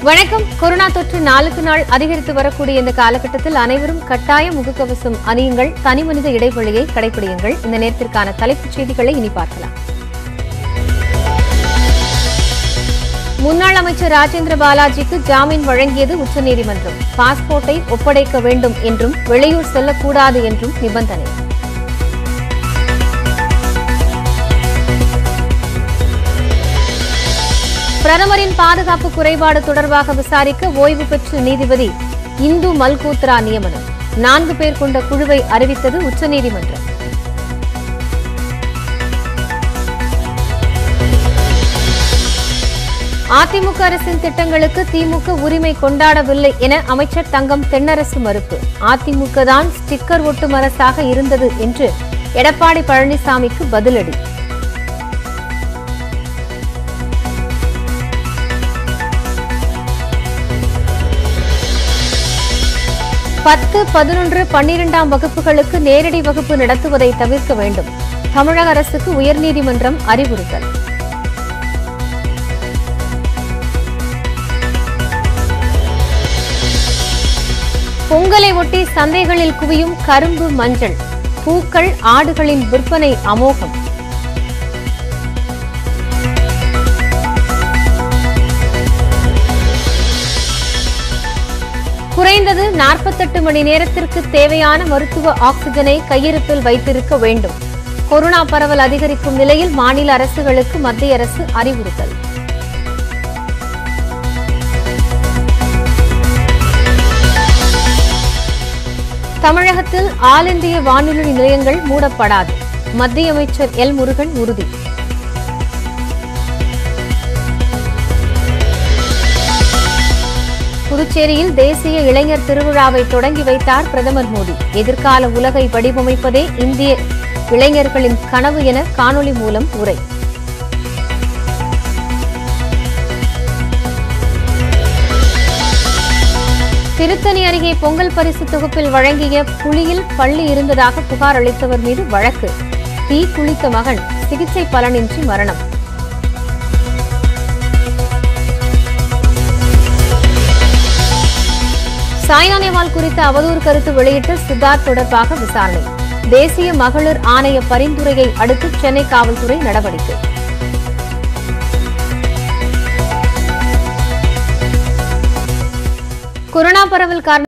வணக்கம் கொரோனா தொற்று நாளுக்கு நாள் அதிகரித்து வரக்கூடிய இந்த காலகட்டத்தில் அனைவரும் கட்டாய முகக்கவசம் அணியுங்கள் தனிமனித இடைவெளியை கடைபிடியுங்கள் இந்த நேரத்திற்கான தலைப்புச் செய்திகளை இனி பார்க்கலாம் முன்னாள் அமைச்சர் ராஜேந்திர பாலாஜிக்கு ஜாமீன் வழங்கியது உச்சநீதிமன்றம் பாஸ்போர்ட்டை ஒப்படைக்க வேண்டும் என்றும் வெளியூர் செல்லக்கூடாது என்றும் நிபந்தனை பிரதமரின் பாதுகாப்பு குறைபாடு தொடர்பாக விசாரிக்க ஓய்வு பெற்ற நீதிபதி இந்து மல்கோத்ரா நியமனம் நான்கு பேர் கொண்ட குழுவை அறிவித்தது உச்சநீதிமன்றம் அதிமுக அரசின் திட்டங்களுக்கு திமுக உரிமை கொண்டாடவில்லை என அமைச்சர் தங்கம் தென்னரசு மறுப்பு அதிமுக தான் ஸ்டிக்கர் ஒட்டும் அரசாக இருந்தது என்று எடப்பாடி பழனிசாமிக்கு பதிலடி பத்து பதினொன்று பன்னிரெண்டாம் வகுப்புகளுக்கு நேரடி வகுப்பு நடத்துவதை தவிர்க்க வேண்டும் தமிழக அரசுக்கு உயர்நீதிமன்றம் அறிவுறுத்தல் பொங்கலை ஒட்டி சந்தைகளில் குவியும் கரும்பு மஞ்சள் பூக்கள் ஆடுகளின் விற்பனை அமோகம் குறைந்தது நாற்பத்தெட்டு மணி நேரத்திற்கு தேவையான மருத்துவ ஆக்ஸிஜனை கையிருப்பில் வைத்திருக்க வேண்டும் கொரோனா பரவல் அதிகரிக்கும் நிலையில் மாநில அரசுகளுக்கு மத்திய அரசு அறிவுறுத்தல் தமிழகத்தில் ஆல் இந்திய வானொலி நிலையங்கள் மூடப்படாது மத்திய அமைச்சர் எல் முருகன் உறுதி புதுச்சேரியில் தேசிய இளைஞர் திருவிழாவை தொடங்கி வைத்தார் பிரதமர் மோடி எதிர்கால உலகை வடிவமைப்பதே இந்திய இளைஞர்களின் கனவு என காணொலி மூலம் உரை திருத்தணி அருகே பொங்கல் பரிசு தொகுப்பில் வழங்கிய புலியில் பள்ளி இருந்ததாக புகார் அளித்தவர் மீது வழக்கு தீ குளித்த மகன் சிகிச்சை பலனின்றி மரணம் சாய்னா நேவால் குறித்த அவதூறு கருத்து வெளியிட்ட சித்தார்த் தொடர்பாக விசாரணை தேசிய மகளிர் ஆணைய பரிந்துரையை அடுத்து சென்னை காவல்துறை நடவடிக்கை கொரோனா பரவல் காரணமாக